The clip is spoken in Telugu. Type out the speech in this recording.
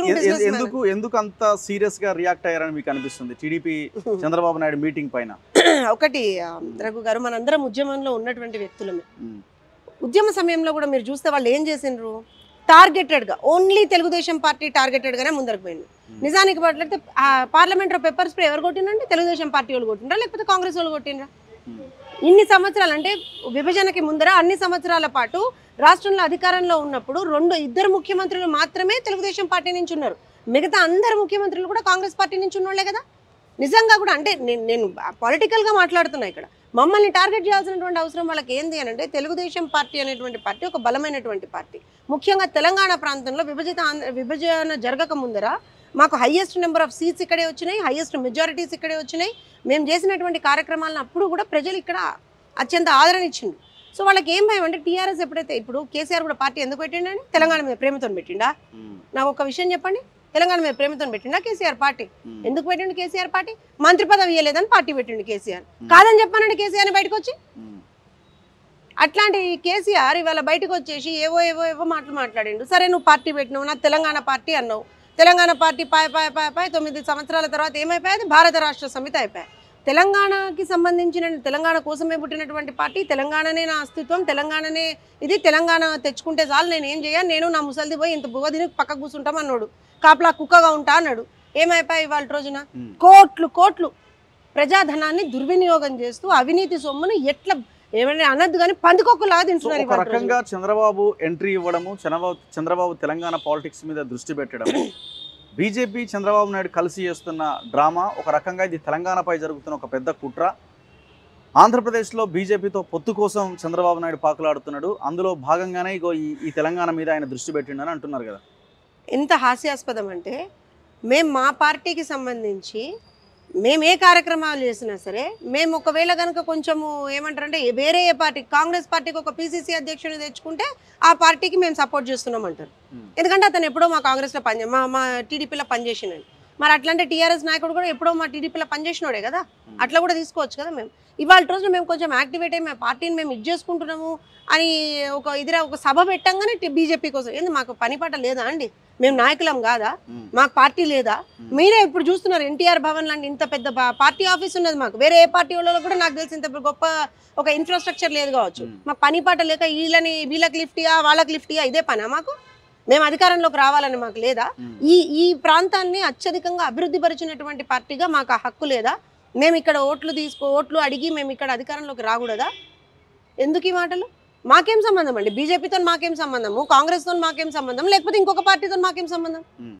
స్ట్రాంగ్ ఎ- ఎ- బిజినెస్ ఎందుకు ఎందుకు అంత సీరియస్ గా రియాక్ట్ అయ్యారని మీకు అనిపిస్తుంది టీడీపీ చంద్రబాబు నాయుడు మీటింగ్ పైన ఒకటి ఆ, రఘు గారు మనందరం ఉద్యమంలో ఉన్నటువంటి వ్యక్తులమే ఉమ్, ఉద్యమ సమయంలో కూడా మీరు చూస్తే వాళ్ళు ఏం చేసిండ్రు టార్గెటెడ్ గా ఓన్లీ తెలుగుదేశం పార్టీ టార్గెటెడ్ గానే ముందరకు పోయింది నిజానికి మాట్లాడితే పార్లమెంట్ లో పెప్పర్ స్ప్రే ఎవరు కొట్టిందండి తెలుగుదేశం పార్టీ వాళ్ళు కొట్టిండ్రా లేకపోతే కాంగ్రెస్ వాళ్ళు కొట్టిండ్రా ఉమ్, ఇన్ని సంవత్సరాలు అంటే విభజనకి ముందర అన్ని సంవత్సరాల పాటు రాష్ట్రంలో అధికారంలో ఉన్నప్పుడు రెండు ఇద్దరు ముఖ్యమంత్రులు మాత్రమే తెలుగుదేశం పార్టీ నుంచి ఉన్నారు మిగతా అందరు ముఖ్యమంత్రులు కూడా కాంగ్రెస్ పార్టీ నుంచి ఉన్నోళ్లే కదా నిజంగా కూడా అంటే నేను నేను పొలిటికల్గా మాట్లాడుతున్నా ఇక్కడ మమ్మల్ని టార్గెట్ చేయాల్సినటువంటి అవసరం వాళ్ళకి ఏంది అని అంటే తెలుగుదేశం పార్టీ అనేటువంటి పార్టీ ఒక బలమైనటువంటి పార్టీ ముఖ్యంగా తెలంగాణ ప్రాంతంలో విభజిత ఆంధ్ర విభజన జరగక ముందర మాకు హైయెస్ట్ నెంబర్ ఆఫ్ సీట్స్ ఇక్కడే వచ్చినాయి హైయెస్ట్ మెజారిటీస్ ఇక్కడే వచ్చినాయి మేము చేసినటువంటి కార్యక్రమాలను అప్పుడు కూడా ప్రజలు ఇక్కడ అత్యంత ఆదరణ ఇచ్చిండు సో వాళ్ళకి ఏం భయం అంటే టీఆర్ఎస్ ఎప్పుడైతే ఇప్పుడు కేసీఆర్ కూడా పార్టీ ఎందుకు పెట్టిండని తెలంగాణ మీద ప్రేమతో పెట్టిండా ఉమ్, నాకు ఒక విషయం చెప్పండి తెలంగాణ మీద ప్రేమతో పెట్టిండా కేసీఆర్ పార్టీ ఉమ్, ఎందుకు పెట్టిండు కేసీఆర్ పార్టీ మంత్రి పదవి ఇవ్వలేదని పార్టీ పెట్టిండు కేసీఆర్ కాదని చెప్పానండి కేసీఆర్ బయటకు వచ్చి ఉమ్, అట్లాంటి కేసీఆర్ ఇవాళ బయటకు వచ్చేసి ఏవో ఏవో ఏవో మాటలు మాట్లాడిండు సరే నువ్వు పార్టీ పెట్టినావు నా తెలంగాణ పార్టీ అన్నావు తెలంగాణ పార్టీ పాయ పాయ పాయ పాయ తొమ్మిది సంవత్సరాల తర్వాత ఏమైపోయింది భారత రాష్ట్ర సమితి అయిపోయాయి తెలంగాణకి సంబంధించిన తెలంగాణ కోసమే పుట్టినటువంటి పార్టీ తెలంగాణనే నా అస్తిత్వం తెలంగాణనే ఇది తెలంగాణ తెచ్చుకుంటే చాలు నేను ఏం చేయాలి నేను నా ముసలిది పోయి ఇంత బువ్వ తిని పక్కకు కూర్చుంటాం అన్నాడు కాపలా కుక్కగా ఉంటా అన్నాడు ఏమైపోయాయి ఇవాళ రోజున ఉమ్. కోట్లు కోట్లు ప్రజాధనాన్ని దుర్వినియోగం చేస్తూ అవినీతి సొమ్మును ఎట్లా ఏమైనా అనద్దు కానీ పందికొక్కులాగా సో తింటున్నారు ఒక ఇవాళ రోజున. రకంగా చంద్రబాబు ఎంట్రీ ఇవ్వడము చంద్రబాబు చంద్రబాబు తెలంగాణ పాలిటిక్స్ మీద దృష్టి పెట్టడము బీజేపీ చంద్రబాబు నాయుడు కలిసి చేస్తున్న డ్రామా ఒక రకంగా ఇది తెలంగాణపై జరుగుతున్న ఒక పెద్ద కుట్ర ఆంధ్రప్రదేశ్లో బీజేపీతో పొత్తు కోసం చంద్రబాబు నాయుడు పాకులాడుతున్నాడు అందులో భాగంగానే ఇగో ఈ ఈ తెలంగాణ మీద ఆయన దృష్టి పెట్టిండని అంటున్నారు కదా ఎంత హాస్యాస్పదం అంటే మేము మా పార్టీకి సంబంధించి మేము ఏ కార్యక్రమాలు చేసినా సరే మేము ఒకవేళ కనుక కొంచెము ఏమంటారంటే వేరే ఏ పార్టీ కాంగ్రెస్ పార్టీకి ఒక పీసీసీ అధ్యక్షుని తెచ్చుకుంటే ఆ పార్టీకి మేము సపోర్ట్ చేస్తున్నాం అంటారు Hmm. ఎందుకంటే అతను ఎప్పుడో మా కాంగ్రెస్లో పనిచే మా మా టీడీపీలో పనిచేసినాడు మరి అట్లాంటి టీఆర్ఎస్ నాయకుడు కూడా ఎప్పుడో మా టీడీపీలో పనిచేసినోడే కదా అట్లా కూడా తీసుకోవచ్చు కదా మేము ఇవాళ రోజున మేము కొంచెం యాక్టివేట్ అయ్యి మా పార్టీని మేము ఇది చేసుకుంటున్నాము అని ఒక ఇదిరా ఒక సభ పెట్టంగానే బీజేపీ కోసం ఏంది మాకు పని పాట లేదా అండి మేము నాయకులం కాదా ఉమ్, మాకు పార్టీ లేదా Hmm. మీరే ఇప్పుడు చూస్తున్నారు ఎన్టీఆర్ భవన్ లాంటి ఇంత పెద్ద పా- పార్టీ ఆఫీస్ ఉన్నది మాకు వేరే ఏ పార్టీ వాళ్ళలో కూడా నాకు తెలిసి ఇంత గొప్ప ఒక ఇన్ఫ్రాస్ట్రక్చర్ లేదు కావచ్చు Hmm. మాకు పని పాట లేక వీళ్ళని వీళ్ళకి లిఫ్ట్ ఇయ్యా వాళ్ళకి లిఫ్ట్ ఇయ్యా ఇదే పనా మాకు మేము అధికారంలోకి రావాలని మాకు లేదా ఉమ్, ఈ ఈ ప్రాంతాన్ని అత్యధికంగా అభివృద్ధి పరిచినటువంటి పార్టీగా మాకు ఆ హక్కు లేదా మేము ఇక్కడ ఓట్లు తీసుకో ఓట్లు అడిగి మేము ఇక్కడ అధికారంలోకి రాకూడదా ఎందుకు ఈ మాటలు మాకేం సంబంధం అండి బీజేపీతో మాకేం సంబంధము కాంగ్రెస్తో మాకేం సంబంధం లేకపోతే ఇంకొక పార్టీతో మాకేం సంబంధం ఉమ్.